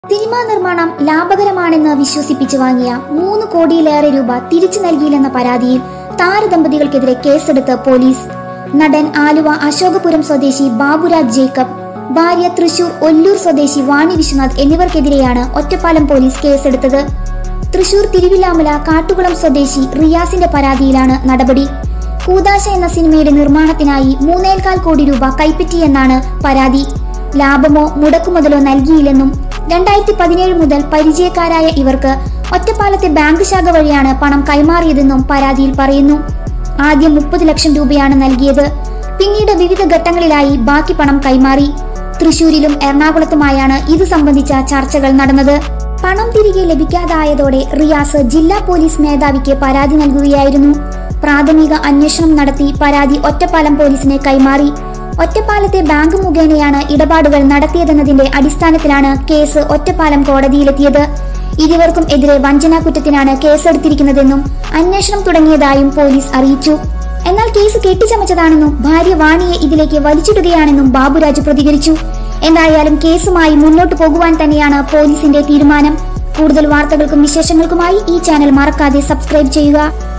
cinema നിർമ്മാണം ലാഭകരമാണെന്ന് വിശ്വസിപ്പിച്ച് വാങ്ങിയ മൂന്ന് കോടിയിലേറെ രൂപ തിരിച്ചു നൽകിയില്ലെന്ന പരാതിയിൽ താരദമ്പതികൾക്കെതിരെ കേസെടുത്ത് പോലീസ് നടൻ ആലുവ അശോകപുരം സ്വദേശി ബാബുരാജ് ജേക്കബ് ഭാര്യ തൃശൂർ ഒല്ലൂർ സ്വദേശി വാണി വിശ്വനാഥ് എന്നിവർക്കെതിരെയാണ് ഒറ്റപ്പാലം പോലീസ് കേസെടുത്തത് തൃശൂർ തിരുവില്ലാമല കാട്ടുകുളം സ്വദേശി റിയാസിന്റെ പരാതിയിലാണ് നടപടി കൂതാശ എന്ന സിനിമയുടെ നിർമ്മാണത്തിനായി മൂന്നേൽക്കാൽ കോടി രൂപ കൈപ്പറ്റിയെന്നാണ് പരാതി ലാഭമോ മുടക്കുമുതലോ നൽകിയില്ലെന്നും രണ്ടായിരത്തി പതിനേഴ് മുതൽ പരിചയക്കാരായ ഇവർക്ക് ഒറ്റപ്പാലത്തെ ബാങ്ക് ശാഖ വഴിയാണ് പണം കൈമാറിയതെന്നും പരാതിയിൽ പറയുന്നു ആദ്യം മുപ്പത് ലക്ഷം രൂപയാണ് നൽകിയത് പിന്നീട് വിവിധ ഘട്ടങ്ങളിലായി ബാക്കി പണം കൈമാറി തൃശൂരിലും എറണാകുളത്തുമായാണ് ഇത് സംബന്ധിച്ച ചർച്ചകൾ നടന്നത് പണം തിരികെ ലഭിക്കാതായതോടെ റിയാസ് ജില്ലാ പോലീസ് മേധാവിക്ക് പരാതി നൽകുകയായിരുന്നു പ്രാഥമിക അന്വേഷണം നടത്തി പരാതി ഒറ്റപ്പാലം പോലീസിനെ കൈമാറി ഒറ്റപ്പാലത്തെ ബാങ്ക് മുഖേനയാണ് ഇടപാടുകൾ നടത്തിയതെന്നതിന്റെ അടിസ്ഥാനത്തിലാണ് കേസ് ഒറ്റപ്പാലം കോടതിയിലെത്തിയത് ഇരുവർക്കും എതിരെ വഞ്ചനാ കുറ്റത്തിനാണ് കേസെടുത്തിരിക്കുന്നതെന്നും അന്വേഷണം തുടങ്ങിയതായും പോലീസ് അറിയിച്ചു എന്നാൽ കേസ് കെട്ടിച്ചമച്ചതാണെന്നും ഭാര്യ വാണിയെ ഇതിലേക്ക് വലിച്ചിടുകയാണെന്നും ബാബുരാജ് പ്രതികരിച്ചു എന്തായാലും കേസുമായി മുന്നോട്ടു പോകുവാൻ തന്നെയാണ് പോലീസിന്റെ തീരുമാനം കൂടുതൽ വാർത്തകൾക്കും വിശേഷങ്ങൾക്കുമായി ഈ ചാനൽ മറക്കാതെ സബ്സ്ക്രൈബ് ചെയ്യുക